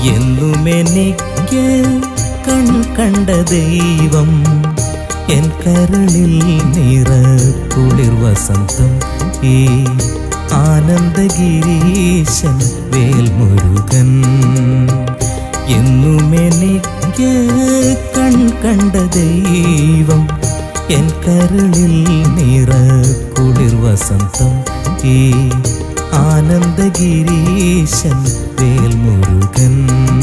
എന്നുമെനിക്ക് കൺ കണ്ട ദൈവം എൻ കരളിൽ നിറ കുളിർ വസന്തം ഈ ആനന്ദഗിരീശൻ വേൽമുരുകൻ എന്നുമെനിക്ക് കൺ കണ്ട ദൈവം എൻ കരളിൽ നിറ കുളിർ വസന്തം ഈ ആനന്ദഗിരീശൻ വേൽമുരുകൻ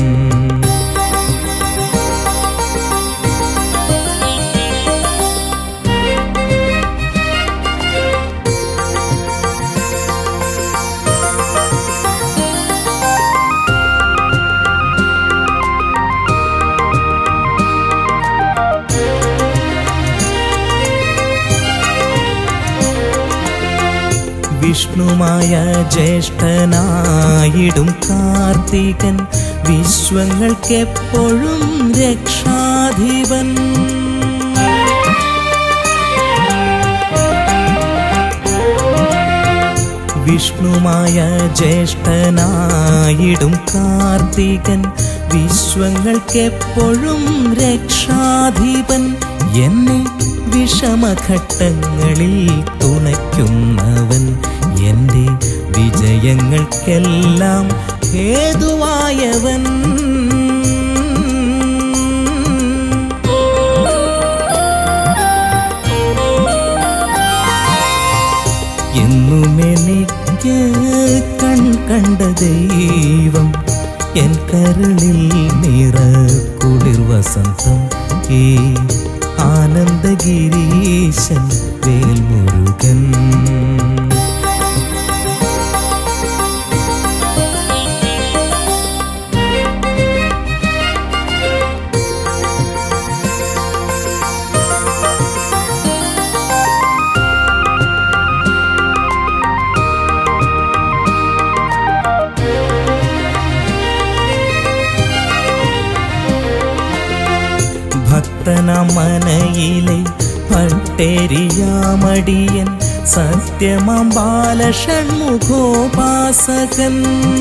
വിഷ്ണുമായ ജ്യേഷ്ഠനായിടും കാർത്തികൻ വിശ്വങ്ങൾക്കെപ്പോഴും രക്ഷാധിപൻ വിഷ്ണുമായ ജ്യേഷ്ഠനായിടും കാർത്തികൻ വിശ്വങ്ങൾക്കെപ്പോഴും രക്ഷാധിപൻ എന്നെ വിഷമഘട്ടങ്ങളിൽ തുണയ്ക്കുന്നവൻ എൻ്റെ വിജയങ്ങൾക്കെല്ലാം ഹേതുവായവൻ എന്നുമെനിക്ക് കൺ കണ്ട ദൈവം എൻ കരളിൽ നിറ കുളിർ വസന്തം ഈ ആനന്ദഗിരീശൻ വേൽമുരുകൻ ഭക്തനമനയിലെ ഭട്ടേരിയാമടിയൻ സത്യമാം ബാലഷൺമുഖോപാസകൻ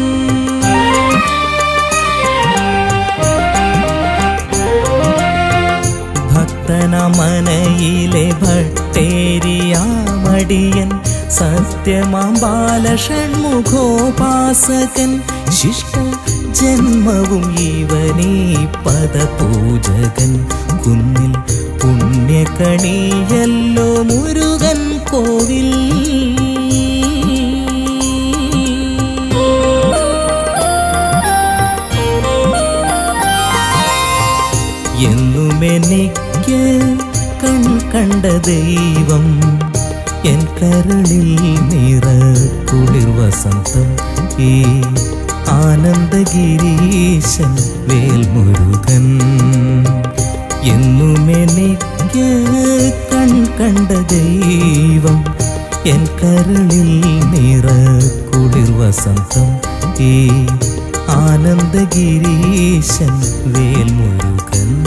ഭക്തനമനയിലെ ഭട്ടേരിയാമടിയൻ സത്യമാം ബാലഷൺമുഖോപാസകൻ ശിഷ്ട ജന്മവും ഇവനീ പദപൂജകൻ കുന്നിൽ പുണ്യകണിയല്ലോ മുരുകൻ കോവിൽ എന്നുമെനിക്ക് കൺ കണ്ട ദൈവം എൻ കരളിൽ നിറ കുളിർ വസന്തം ഈ ആനന്ദഗിരീശൻ വേൽമുരുകൻ എന്നുമെനിക്ക് കൺ കണ്ട ദൈവം എൻ കരളിൽ നിറ കുളിർ വസന്തം ഈ ആനന്ദഗിരീശൻ വേൽമുരുകൻ